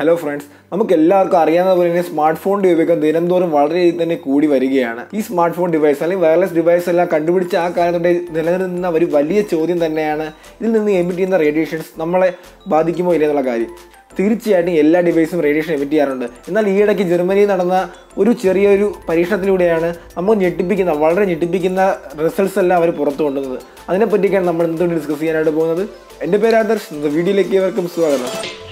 hello friends നമുക്ക് എല്ലാവർക്കും അറിയാവുന്ന പോലെ തന്നെ സ്മാർട്ട് ഫോണിന്റെ ഉപയോഗം ദിനംതോറും വളരെ രീതിയിൽ തന്നെ കൂടി വരികയാണ് ഈ സ്മാർട്ട് ഫോൺ ഡിവൈസ് അല്ലെങ്കിൽ വയർലെസ് ഡിവൈസ് എല്ലാം കണ്ടുപിടിച്ച ആ കാലത്തോടെ നിലനിന്ന ഒരു വലിയ ചോദ്യം തന്നെയാണ് ഇതിൽ നിന്ന് എമിറ്റ് ചെയ്യുന്ന റേഡിയേഷൻസ് നമ്മളെ ബാധിക്കുമോ ഇല്ല എന്നുള്ള കാര്യം തീർച്ചയായിട്ടും എല്ലാ ഡിവൈസും റേഡിയേഷൻ എമിറ്റ് ചെയ്യാറുണ്ട് എന്നാൽ ഈയിടയ്ക്ക് ജർമ്മനിയിൽ നടന്ന ഒരു ചെറിയൊരു പരീക്ഷണത്തിലൂടെയാണ് നമ്മൾ ഞെട്ടിപ്പിക്കുന്ന വളരെ ഞെട്ടിപ്പിക്കുന്ന റിസൾട്ട്സ് എല്ലാം അവർ പുറത്തു കൊണ്ടുവന്നത് അതിനെപ്പറ്റിയൊക്കെയാണ് നമ്മൾ എന്തുകൊണ്ട് ഡിസ്കസ് ചെയ്യാനായിട്ട് പോകുന്നത് എൻ്റെ പേര് ആദർശ് വീഡിയോയിലേക്ക് ഏവർക്കും സ്വാഗതം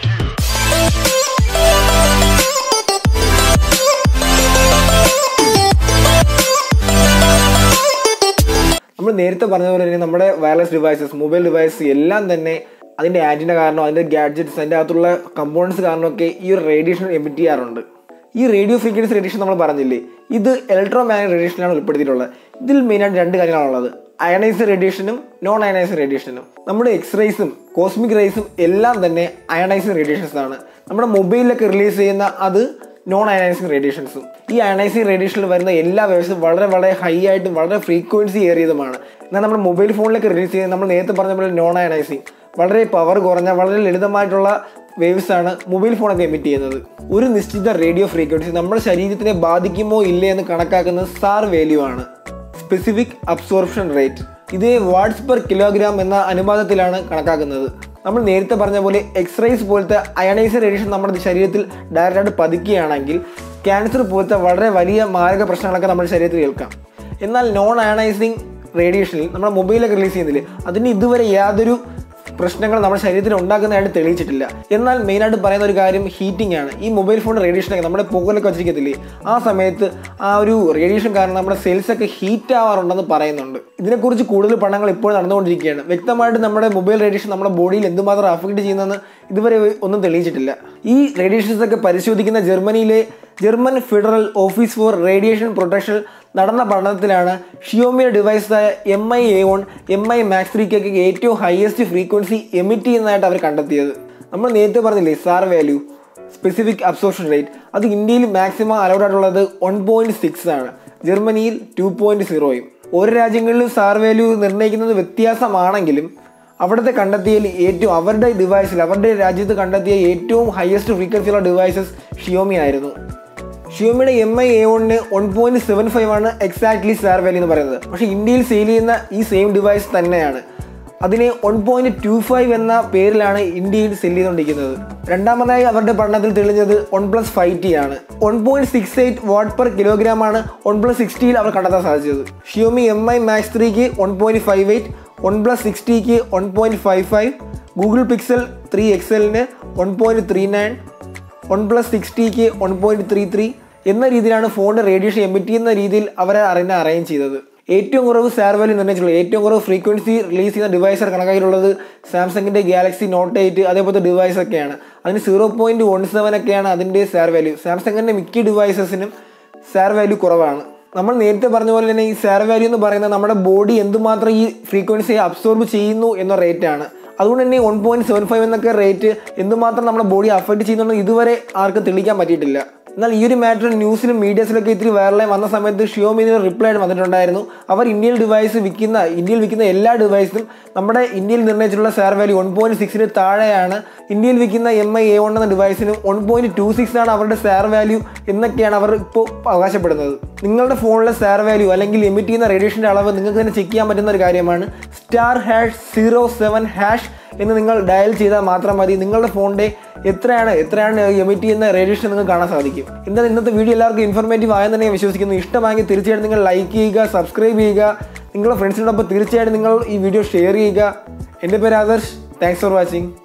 നമ്മൾ നേരത്തെ പറഞ്ഞ പോലെ തന്നെ നമ്മുടെ വയർലെസ് ഡിവൈസസ് മൊബൈൽ ഡിവൈസ് എല്ലാം തന്നെ അതിൻ്റെ ആൻറ്റിന കാരണം അതിൻ്റെ ഗാഡ്ജറ്റ്സ് അതിൻ്റെ അകത്തുള്ള കമ്പോണൻസ് കാരണമൊക്കെ ഈ ഒരു റേഡിയേഷൻ എമിറ്റ് ചെയ്യാറുണ്ട് ഈ റേഡിയോ ഫ്രീക്വൻസി റേഡിയേഷൻ നമ്മൾ പറഞ്ഞില്ലേ ഇത് ഇലക്ട്രോ മാഗ്നറ്റ് റേഡിയേഷനാണ് ഉൾപ്പെടുത്തിയിട്ടുള്ളത് ഇതിൽ മെയിനായിട്ട് രണ്ട് കാര്യങ്ങളാണുള്ളത് അയണൈസ് റേഡിയേഷനും നോൺ അയണൈസ് റേഡിയേഷനും നമ്മുടെ എക്സ്റേസും കോസ്മിക് റേസും എല്ലാം തന്നെ അയണൈസിങ് റേഡിയേഷൻസ് ആണ് നമ്മുടെ മൊബൈലിലൊക്കെ റിലീസ് ചെയ്യുന്ന അത് നോൺ അയണൈസിങ് റേഡിയേഷൻസും ഈ അയണൈസിങ് റേഡിയേഷനിൽ വരുന്ന എല്ലാ വേവ്സും വളരെ വളരെ ഹൈ ആയിട്ടും വളരെ ഫ്രീക്വൻസി ഏറിയതുമാണ് എന്നാൽ നമ്മുടെ മൊബൈൽ ഫോണിലൊക്കെ റിലീസ് ചെയ്യുന്നത് നമ്മൾ നേരത്തെ പറഞ്ഞ പോലെ നോൺ അയണൈസിങ് വളരെ പവർ കുറഞ്ഞ വളരെ ലളിതമായിട്ടുള്ള വേവ്സ് ആണ് മൊബൈൽ ഫോണൊക്കെ എമിറ്റ് ചെയ്യുന്നത് ഒരു നിശ്ചിത റേഡിയോ ഫ്രീക്വൻസി നമ്മുടെ ശരീരത്തിനെ ബാധിക്കുമോ ഇല്ലേ എന്ന് കണക്കാക്കുന്നത് സാർ വാല്യൂ ആണ് സ്പെസിഫിക് അബ്സോർപ്ഷൻ റേറ്റ് ഇതേ വാട്ട്സ് പെർ കിലോഗ്രാം എന്ന അനുപാതത്തിലാണ് കണക്കാക്കുന്നത് നമ്മൾ നേരത്തെ പറഞ്ഞ പോലെ എക്സ്റേസ് പോലത്തെ അയണൈസ് റേഡിയേഷൻ നമ്മുടെ ശരീരത്തിൽ ഡയറക്റ്റായിട്ട് പതിക്കുകയാണെങ്കിൽ ക്യാൻസർ പോലത്തെ വളരെ വലിയ മാരക പ്രശ്നങ്ങളൊക്കെ നമ്മുടെ ശരീരത്തിൽ കേൾക്കാം എന്നാൽ നോൺ അയണൈസിങ് റേഡിയേഷനിൽ നമ്മുടെ മൊബൈലൊക്കെ റിലീസ് ചെയ്യുന്നില്ലേ അതിന് ഇതുവരെ യാതൊരു പ്രശ്നങ്ങൾ നമ്മുടെ ശരീരത്തിൽ ഉണ്ടാക്കുന്നതായിട്ട് തെളിയിച്ചിട്ടില്ല എന്നാൽ മെയിനായിട്ട് പറയുന്ന ഒരു കാര്യം ഹീറ്റിംഗ് ആണ് ഈ മൊബൈൽ ഫോൺ റേഡിയേഷനൊക്കെ നമ്മുടെ പുകലൊക്കെ വച്ചിരിക്കത്തില്ലേ ആ സമയത്ത് ആ ഒരു റേഡിയേഷൻ കാരണം നമ്മുടെ സെൽസ് ഒക്കെ ഹീറ്റ് ആവാറുണ്ടെന്ന് പറയുന്നുണ്ട് ഇതിനെക്കുറിച്ച് കൂടുതൽ പഠനങ്ങൾ ഇപ്പോൾ നടന്നുകൊണ്ടിരിക്കുകയാണ് വ്യക്തമായിട്ട് നമ്മുടെ മൊബൈൽ റേഡിയേഷൻ നമ്മുടെ ബോഡിയിൽ എന്തുമാത്രം അഫക്റ്റ് ചെയ്യുന്നതെന്ന് ഇതുവരെ ഒന്നും തെളിയിച്ചിട്ടില്ല ഈ റേഡിയേഷൻസ് ഒക്കെ പരിശോധിക്കുന്ന ജർമ്മനിയിലെ German federal office for radiation protection നടന്ന പഠനത്തിലാണ് ഷിയോമിയുടെ ഡിവൈസായ M I A one M I Max ത്രീക്കൊക്കെ ഏറ്റവും ഹയസ്റ്റ് ഫ്രീക്വൻസി എമിറ്റ് ചെയ്യുന്നതായിട്ട് അവർ കണ്ടെത്തിയത് നമ്മൾ നേരത്തെ പറഞ്ഞില്ലേ SAR value specific absorption rate അത് ഇന്ത്യയിൽ മാക്സിമം അലൗഡ് ആയിട്ടുള്ളത് വൺ പോയിന്റ് സിക്സ് ആണ് ജർമ്മനിയിൽ ടു പോയിന്റ് സീറോയും ഓരോ രാജ്യങ്ങളിലും സാർ വാല്യൂ നിർണ്ണയിക്കുന്നത് വ്യത്യാസമാണെങ്കിലും അവിടുത്തെ കണ്ടെത്തിയതിൽ ഏറ്റവും അവരുടെ ഡിവൈസിൽ അവരുടെ രാജ്യത്ത് കണ്ടെത്തിയ ഏറ്റവും ഹയസ്റ്റ് ഫ്രീക്വൻസിയുള്ള ഡിവൈസസ് ഷിയോമി ആയിരുന്നു ഷിയോമിയുടെ എം ഐ എ വണ്ണിന് വൺ പോയിന്റ് സെവൻ ഫൈവ് ആണ് എക്സാക്ട്ലി സാർ വാല്യൂ എന്ന് പറയുന്നത് പക്ഷേ ഇന്ത്യയിൽ സെയിൽ ചെയ്യുന്ന ഈ സെയിം ഡിവൈസ് തന്നെയാണ് അതിനെ വൺ പോയിന്റ് ടു ഫൈവ് എന്ന പേരിലാണ് ഇന്ത്യയിൽ സെല് ചെയ്തുകൊണ്ടിരിക്കുന്നത് രണ്ടാമതായി അവരുടെ പഠനത്തിൽ തെളിഞ്ഞത് വൺ പ്ലസ് ഫൈവ് ടി ആണ് one point six eight watt per kilogram ആണ് വൺ പ്ലസ് സിക്സ്റ്റിയിൽ അവർ കണ്ടെത്താൻ സാധിച്ചത് ഷിയോമി എം ഐ മാക്സ് ത്രീക്ക് one point five eight one plus സിക്സ്റ്റിക്ക് one point five five Google Pixel three എക്സലിന് one point three nine one plus സിക്സ്റ്റിക്ക് one point three three എന്ന രീതിയിലാണ് ഫോണിൻ്റെ റേഡിയേഷൻ എമിറ്റ് ചെയ്യുന്ന രീതിയിൽ അവരെ അറിഞ്ഞ അറേഞ്ച് ചെയ്തത് ഏറ്റവും കുറവ് സാർ വാല്യൂ നിർണ്ണയിച്ചിട്ടുള്ളത് ഏറ്റവും കുറവ് ഫ്രീക്വൻസി റിലീസ് ചെയ്യുന്ന ഡിവൈസർ കണക്കാക്കിയിട്ടുള്ളത് സാംസങ്ങിൻ്റെ ഗാലക്സി നോട്ട് എയ്റ്റ് അതേപോലത്തെ ഡിവൈസ് ഒക്കെയാണ് അതിന് സീറോ പോയിന്റ് വൺ സെവൻ ഒക്കെയാണ് അതിൻ്റെ സാർ വാല്യൂ സാംസങ്ങിൻ്റെ മിക്ക ഡിവൈസസിനും സാർ വാല്യൂ കുറവാണ് നമ്മൾ നേരത്തെ പറഞ്ഞ പോലെ തന്നെ ഈ സാർ വാല്യൂ എന്ന് പറയുന്നത് നമ്മുടെ ബോഡി എന്തുമാത്രം ഈ ഫ്രീക്വൻസിയെ അബ്സോർബ് ചെയ്യുന്നു എന്ന റേറ്റാണ് അതുകൊണ്ട് തന്നെ വൺ പോയിന്റ് സെവൻ ഫൈവ് എന്നൊക്കെ റേറ്റ് എന്തുമാത്രം നമ്മുടെ ബോഡി അഫക്റ്റ് ചെയ്യുന്നുണ്ടെന്ന് ഇതുവരെ ആർക്കും തെളിയിക്കാൻ പറ്റിയിട്ടില്ല എന്നാൽ ഈ ഒരു മാറ്റർ ന്യൂസിലും മീഡിയസിലൊക്കെ ഇത്തിരി വൈറലായി വന്ന സമയത്ത് ഷിയോമി ഇതിന് റിപ്ലൈ ആയിട്ട് വന്നിട്ടുണ്ടായിരുന്നു അവർ ഇന്ത്യയിൽ ഡിവൈസ് വിൽക്കുന്ന ഇന്ത്യയിൽ വിൽക്കുന്ന എല്ലാ ഡിവൈസും നമ്മുടെ ഇന്ത്യയിൽ നിർണ്ണയിച്ചിട്ടുള്ള സാർ വാല്യൂ വൺ പോയിന്റ് സിക്സിന് താഴെയാണ് ഇന്ത്യയിൽ വിൽക്കുന്ന എം ഐ എ വൺ എന്ന ഡിവൈസിന് വൺ പോയിന്റ് ടു സിക്സ് ആണ് അവരുടെ സാർ വാല്യൂ എന്നൊക്കെയാണ് അവർ ഇപ്പോൾ അവകാശപ്പെടുന്നത് നിങ്ങളുടെ ഫോണിലെ സാർ വാല്യൂ അല്ലെങ്കിൽ എമിറ്റ് ചെയ്യുന്ന റേഡിയേഷൻ്റെ അളവ് നിങ്ങൾക്ക് തന്നെ ചെക്ക് ചെയ്യാൻ പറ്റുന്ന ഒരു കാര്യമാണ് star hash zero seven hash എന്ന് നിങ്ങൾ ഡയൽ ചെയ്താൽ മാത്രം മതി നിങ്ങളുടെ ഫോണിൻ്റെ എത്രയാണ് എത്രയാണ് എമിറ്റ് ചെയ്യുന്ന റേഡിയേഷൻ നിങ്ങൾക്ക് കാണാൻ സാധിക്കും എന്നാൽ ഇന്നത്തെ വീഡിയോ എല്ലാവർക്കും ഇൻഫോർമേറ്റീവ് ആയെന്ന് തന്നെ ഞാൻ വിശ്വസിക്കുന്നു ഇഷ്ടമായെങ്കിൽ തീർച്ചയായിട്ടും നിങ്ങൾ ലൈക്ക് ചെയ്യുക സബ്സ്ക്രൈബ് ചെയ്യുക നിങ്ങളുടെ ഫ്രണ്ട്സിനോടൊപ്പം തീർച്ചയായിട്ടും നിങ്ങൾ ഈ വീഡിയോ ഷെയർ ചെയ്യുക എൻ്റെ പേര് ആദർശ് താങ്ക്സ് ഫോർ വാച്ചിങ്